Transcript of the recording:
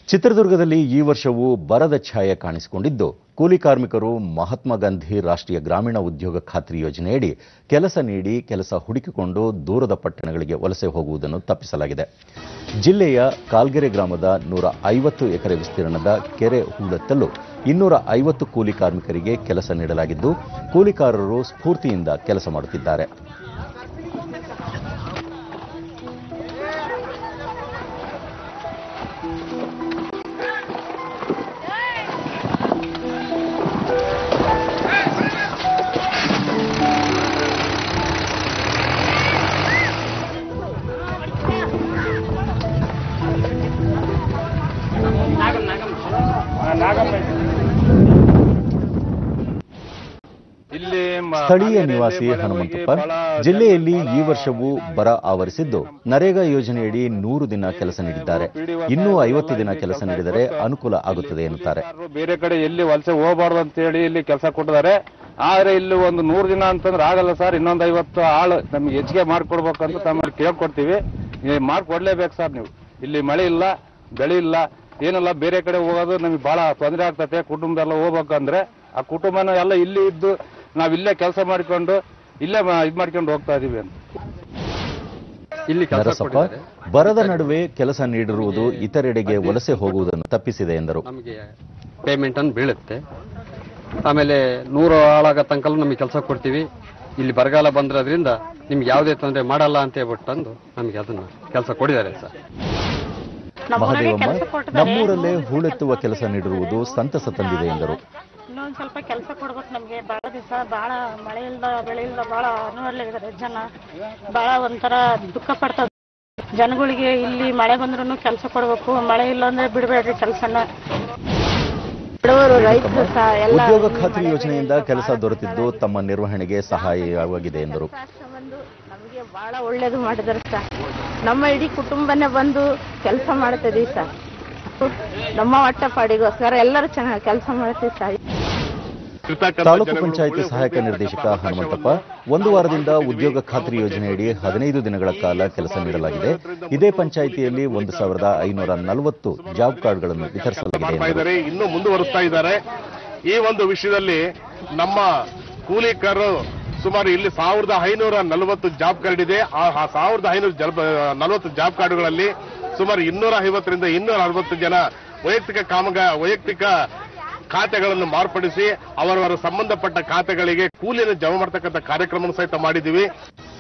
ಚಿತ್ರದುರ್ಗದಲ್ಲಿ ಈ ವರ್ಷವೂ ಬರದ ಛಾಯೆ ಕಾಣಿಸಿಕೊಂಡಿದ್ದು ಕೂಲಿ ಕಾರ್ಮಿಕರು ಮಹಾತ್ಮ ಗಾಂಧಿ ರಾಷ್ಟ್ರೀಯ ಗ್ರಾಮೀಣ ಉದ್ಯೋಗ ಖಾತ್ರಿ ಯೋಜನೆಯಡಿ ಕೆಲಸ ನೀಡಿ ಕೆಲಸ ಹುಡುಕಿಕೊಂಡು ದೂರದ ಪಟ್ಟಣಗಳಿಗೆ ವಲಸೆ ಹೋಗುವುದನ್ನು ತಪ್ಪಿಸಲಾಗಿದೆ ಜಿಲ್ಲೆಯ ಕಾಲ್ಗೆರೆ ಗ್ರಾಮದ ನೂರ ಐವತ್ತು ಎಕರೆ ವಿಸ್ತೀರ್ಣದ ಕೆರೆ ಹೂಳೆತ್ತಲು ಇನ್ನೂರ ಐವತ್ತು ಕೂಲಿ ಕಾರ್ಮಿಕರಿಗೆ ಕೆಲಸ ನೀಡಲಾಗಿದ್ದು ಕೂಲಿಕಾರರು ಸ್ಫೂರ್ತಿಯಿಂದ ಕೆಲಸ ಮಾಡುತ್ತಿದ್ದಾರೆ ಇಲ್ಲಿ ಮ- ಸ್ಥಳೀಯ ಕಾವೇರಿಯಲ್ಲಿ ನಿವಾಸಿ ಬಡವರಿಗೆ ಹನುಮಂತಪ್ಪ ಬಹಳ ಜಿಲ್ಲೆಯಲ್ಲಿ ಜನ ಈ ವರ್ಷವೂ ಬರ ಆವರಿಸಿದ್ದು ನರೇಗಾ ಯೋಜನೆಯಡಿ ನೂರು ದಿನ ಕೆಲಸ ನೀಡಿದ್ದಾರೆ ಇನ್ನೂ ಐವತ್ತು ದಿನ ಕೆಲಸ ನೀಡಿದರೆ ಅನುಕೂಲ ಆಗುತ್ತದೆ ಎನ್ನುತ್ತಾರೆ ಯಾರು ಬೇರೆ ಕಡೆ ಎಲ್ಲಿ ವಲಸೆ ಹೋಗಬಾರ್ದು ಅಂತ ಹೇಳಿ ಇಲ್ಲಿ ಕೆಲಸ ಕೊಟ್ಟಿದ್ದಾರೆ ಆದ್ರೆ ಇಲ್ಲಿ ಒಂದು ನೂರು ದಿನ ಅಂತಂದ್ರೆ ಆಗಲ್ಲ ಸರ್ ಇನ್ನೊಂದು ಐವತ್ತು ಆಳು ನಮ್ಗೆ ಹೆಚ್ಚಿಗೆ ಮಾಡ್ಕೊಡ್ಬೇಕಂತ ತಮ್ಮಲ್ಲಿ ಕೇಳ್ಕೊಡ್ತೀವಿ ನೀವು ಮಾಡ್ಕೊಡ್ಲೇಬೇಕು ಸರ್ ನೀವು ಇಲ್ಲಿ ಮಳೆ ಇಲ್ಲ ಬೆಳೆ ಇಲ್ಲ ಏನಿಲ್ಲ ಬೇರೆ ಕಡೆ ಹೋಗೋದು ನಮಗೆ ಬಹಳ ತೊಂದರೆ ಆಗ್ತತೆ ಕುಟುಂಬದೆಲ್ಲ ಹೋಗ್ಬೇಕಂದ್ರೆ ಆ ಕುಟುಂಬನ ಎಲ್ಲ ಇಲ್ಲಿ ಇದ್ದು ನಾವ್ ಇಲ್ಲೇ ಕೆಲಸ ಮಾಡ್ಕೊಂಡು ಇಲ್ಲೇ ಇದು ಮಾಡ್ಕೊಂಡು ಹೋಗ್ತಾ ಇದೀವಿ ಅಂತ ಇಲ್ಲಿ ಕೆಲಸ ನರಸಪ್ಪ ಬರದ ನಡುವೆ ಕೆಲಸ ನೀಡಿರುವುದು ಇತರೆಡೆಗೆ ವಲಸೆ ಹೋಗುವುದನ್ನು ತಪ್ಪಿಸಿದೆ ಎಂದರು ನಮಗೆ ಪೇಮೆಂಟ್ ಅನ್ನು ಬೀಳುತ್ತೆ ಆಮೇಲೆ ನೂರು ಆಳಾಗ ತನಕ ನಮಗೆ ಕೆಲಸ ಕೊಡ್ತೀವಿ ಇಲ್ಲಿ ಬರಗಾಲ ಬಂದಿರೋದ್ರಿಂದ ನಿಮ್ಗೆ ಯಾವುದೇ ತೊಂದರೆ ಮಾಡಲ್ಲ ಅಂತ ಹೇಳ್ಬಿಟ್ಟು ತಂದು ನಮಗೆ ಅದನ್ನ ಕೆಲಸ ಕೊಡಿದ್ದಾರೆ ಸರ್ ಮಹದೇವಮ್ಮ ನಮ್ಮೂರಲ್ಲೇ ಹೂಳೆತ್ತುವ ಕೆಲಸ ನೀಡಿರುವುದು ಸಂತಸ ತಂದಿದೆ ಎಂದರು ಇನ್ನೊಂದ್ ಸ್ವಲ್ಪ ಕೆಲಸ ಕೊಡ್ಬೇಕು ನಮ್ಗೆ ಬಹಳ ದಿವಸ ಬಹಳ ಮಳೆ ಇಲ್ದ ಬೆಳೆ ಇಲ್ದ ಬಹಳ ಅನುವರ್ಲಿದ್ದಾರೆ ಜನ ಬಹಳ ಒಂಥರ ದುಃಖ ಪಡ್ತಾರೆ ಜನಗಳಿಗೆ ಇಲ್ಲಿ ಮಳೆ ಬಂದ್ರೂ ಕೆಲಸ ಕೊಡ್ಬೇಕು ಮಳೆ ಇಲ್ಲ ಅಂದ್ರೆ ಬಿಡಬೇಡ್ರಿ ಕೆಲಸನ ಬಿಡುವರು ರೈತರು ಸಹ ಎಲ್ಲ ಉದ್ಯೋಗ ಖಾತ್ರಿ ಯೋಜನೆಯಿಂದ ಕೆಲಸ ದೊರೆತಿದ್ದು ತಮ್ಮ ನಿರ್ವಹಣೆಗೆ ಸಹಾಯವಾಗಿದೆ ಎಂದರು ಬಂದು ನಮಗೆ ಬಹಳ ಒಳ್ಳೇದು ಮಾಡಿದ್ದಾರೆ ಸರ್ ನಮ್ಮ ಇಡೀ ಕುಟುಂಬನೇ ಬಂದು ಕೆಲಸ ಮಾಡ್ತಿದೀವಿ ಸರ್ ನಮ್ಮ ಹೊಟ್ಟೆಪಾಡಿಗೋಸ್ಕರ ಎಲ್ಲರೂ ಚೆನ್ನಾಗಿ ಕೆಲಸ ಮಾಡ್ತೀವಿ ಸರ್ ತಾಲೂಕು ಪಂಚಾಯಿತಿ ಸಹಾಯಕ ನಿರ್ದೇಶಕ ಹನುಮಂತಪ್ಪ ಒಂದು ವಾರದಿಂದ ಉದ್ಯೋಗ ಖಾತ್ರಿ ಯೋಜನೆಯಡಿ ಹದಿನೈದು ದಿನಗಳ ಕಾಲ ಕೆಲಸ ನೀಡಲಾಗಿದೆ ಇದೇ ಪಂಚಾಯಿತಿಯಲ್ಲಿ ಒಂದು ಸಾವಿರದ ಐನೂರ ನಲವತ್ತು ಜಾಬ್ ಕಾರ್ಡ್ಗಳನ್ನು ವಿತರಿಸಲಾಗಿದೆ ಮಾಡ್ತಾ ಎಂದರು ಇದ್ದಾರೆ ಇನ್ನೂ ಮುಂದುವರಿಸ್ತಾ ಇದ್ದಾರೆ ಈ ಒಂದು ವಿಷಯದಲ್ಲಿ ನಮ್ಮ ಕೂಲಿಕರು ಸುಮಾರು ಇಲ್ಲಿ ಸಾವಿರದ ಐನೂರ ನಲವತ್ತು ಜಾಬ್ ಕಾರ್ಡ್ ಇದೆ ಆ ಆ ಸಾವಿರದ ಐನೂರ ಜಲ ನಲವತ್ತು ಜಾಬ್ ಕಾರ್ಡ್ಗಳಲ್ಲಿ ಸುಮಾರು ಇನ್ನೂರ ಐವತ್ತರಿಂದ ಇನ್ನೂರ ಅರವತ್ತು ಜನ ವೈಯಕ್ತಿಕ ಕಾಮಗ ವೈಯಕ್ತಿಕ ಖಾತೆಗಳನ್ನು ಮಾರ್ಪಡಿಸಿ ಅವರವರ ಸಂಬಂಧಪಟ್ಟ ಖಾತೆಗಳಿಗೆ ಕೂಲಿಯನ್ನು ಜಮಾ ಮಾಡತಕ್ಕಂಥ ಕಾರ್ಯಕ್ರಮ ಸಹಿತ ಮಾಡಿದ್ದೀವಿ